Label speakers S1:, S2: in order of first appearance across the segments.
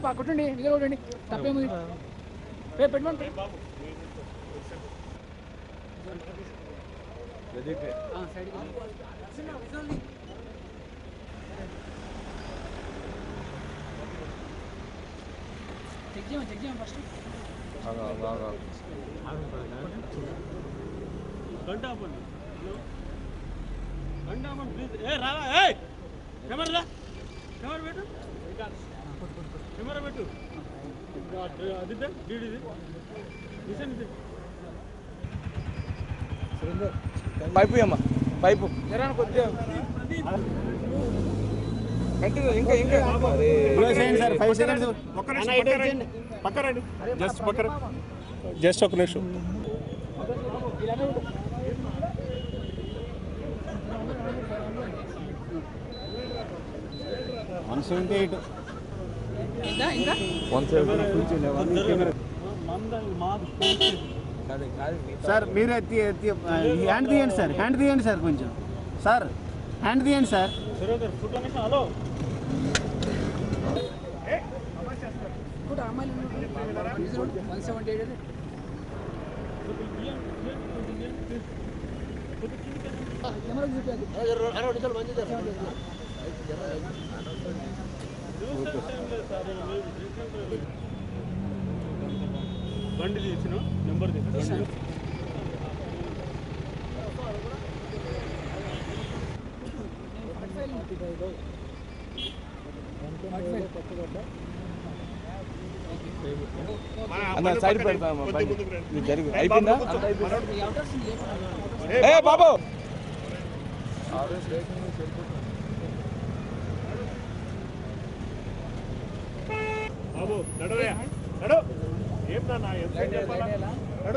S1: పా- కొట్టండి ఇది కొట్టండి తప్పేముంది ఏ పెట్టమని ఆ, సైడ్కి. చెక్ చేయమని చెక్ చేయమని ఫస్ట్
S2: గంట ఆపండి హలో గంట ఆపండి ప్లీజ్ ఏ రావా ఏ కెమెరా రా కెమెరా పెట్టు కెమెరా పెట్టు అది డీడీది మిషన్ ఇది
S3: పైపు అమ్మా పైపు కొద్దిగా కంటిన్యూ ఇంకా ఇంకా
S4: సార్ ఫైవ్ సెకండ్స్
S2: ఒక్క నిమిషం పక్క రండి జస్ట్ పక్క జస్ట్ ఒక నిమిషం
S4: వన్ సెవెంటీ ఎయిట్
S1: ఇంకా ఇంకా
S3: వన్
S4: సార్ మీరే తీ- తీ- హ్యాండ్ తీయండి సార్ హ్యాండ్ తీయండి సార్ కొంచెం సార్ హ్యాండ్ తీయండి సార్
S2: ఫుడ్ నిమిషం హలో
S1: కూడా అమ్మాయిలు వన్ సెవెంటీ ఎయిట్ అది కెమెరా చూపించదు
S2: బండి తీసిన నెంబర్ తీసిన
S3: అన్న సైడ్ పెడతామా బండి. ఇది జరిగి అయిపోయిందా అంతా అయిపోయిందా? ఏ బాబు
S2: బాబు నడవయ్యా నడు ఏం నాన్న ఎంత చెప్పాలా నడు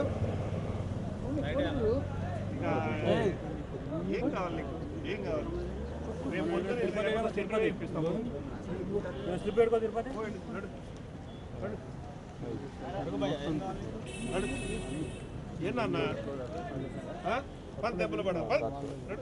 S2: ఇంకా ఏం కావాలి నీకు ఏం కావాలి రేపు పొద్దున్న వెళ్ళి తిరుపతి ఇప్పిస్తాము స్లిప్ పెట్టుకో తిరుపతి నడు నడు నడు ఏం నాన్న ఆ? పద దెబ్బలు పడ పద నడు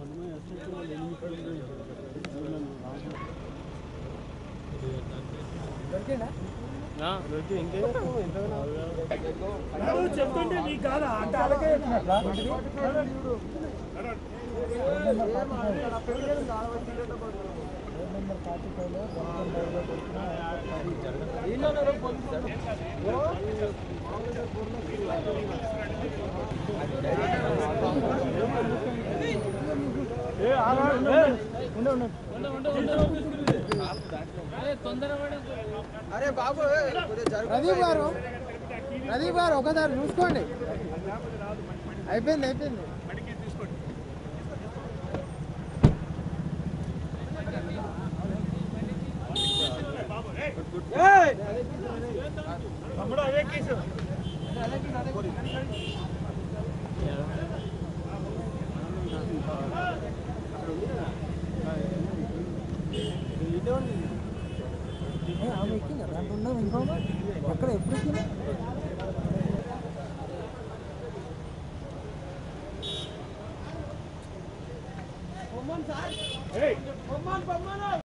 S2: చెప్తుంటే నీకు కాదా అంటే అలాగే
S5: ప్రదీప్ గారు ప్రదీప్ గారు ఒకసారి చూసుకోండి అయిపోయింది అయిపోయింది
S2: తమ్ముడు అదే కేసు
S5: ఆమె ఎక్కిందా దాంట్లో ఉన్నాం ఇంకో ఎక్కడ ఎప్పుడు ఎక్కిందా
S2: ఏయ్